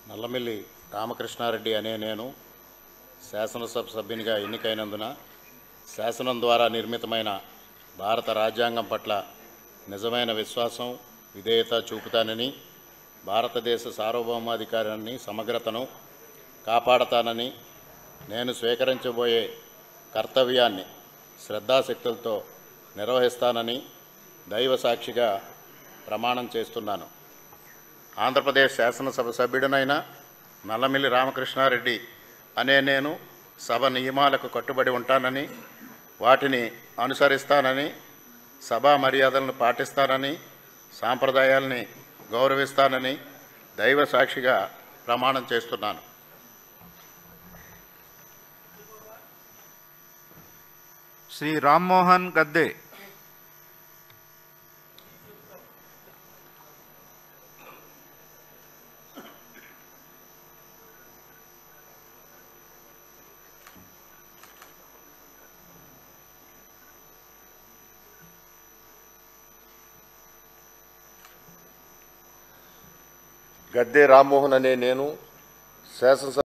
నల్లమిల్లి రామకృష్ణారెడ్డి అనే నేను శాసనసభ సభ్యునిగా ఎన్నికైనందున శాసనం ద్వారా నిర్మితమైన భారత రాజ్యాంగం పట్ల నిజమైన విశ్వాసం విధేయత చూపుతానని భారతదేశ సార్వభౌమాధికారాన్ని సమగ్రతను కాపాడతానని నేను స్వీకరించబోయే కర్తవ్యాన్ని శ్రద్ధాశక్తులతో నిర్వహిస్తానని దైవ సాక్షిగా ప్రమాణం చేస్తున్నాను ఆంధ్రప్రదేశ్ శాసనసభ సభ్యుడినైన నల్లమిల్లి రామకృష్ణారెడ్డి అనే నేను సభ నియమాలకు కట్టుబడి ఉంటానని వాటిని అనుసరిస్తానని సభా మర్యాదలను పాటిస్తానని సాంప్రదాయాల్ని గౌరవిస్తానని దైవ సాక్షిగా ప్రమాణం చేస్తున్నాను శ్రీ రామ్మోహన్ గద్దే గద్దె రామ్మోహన్ అనే నేను శాసనసభ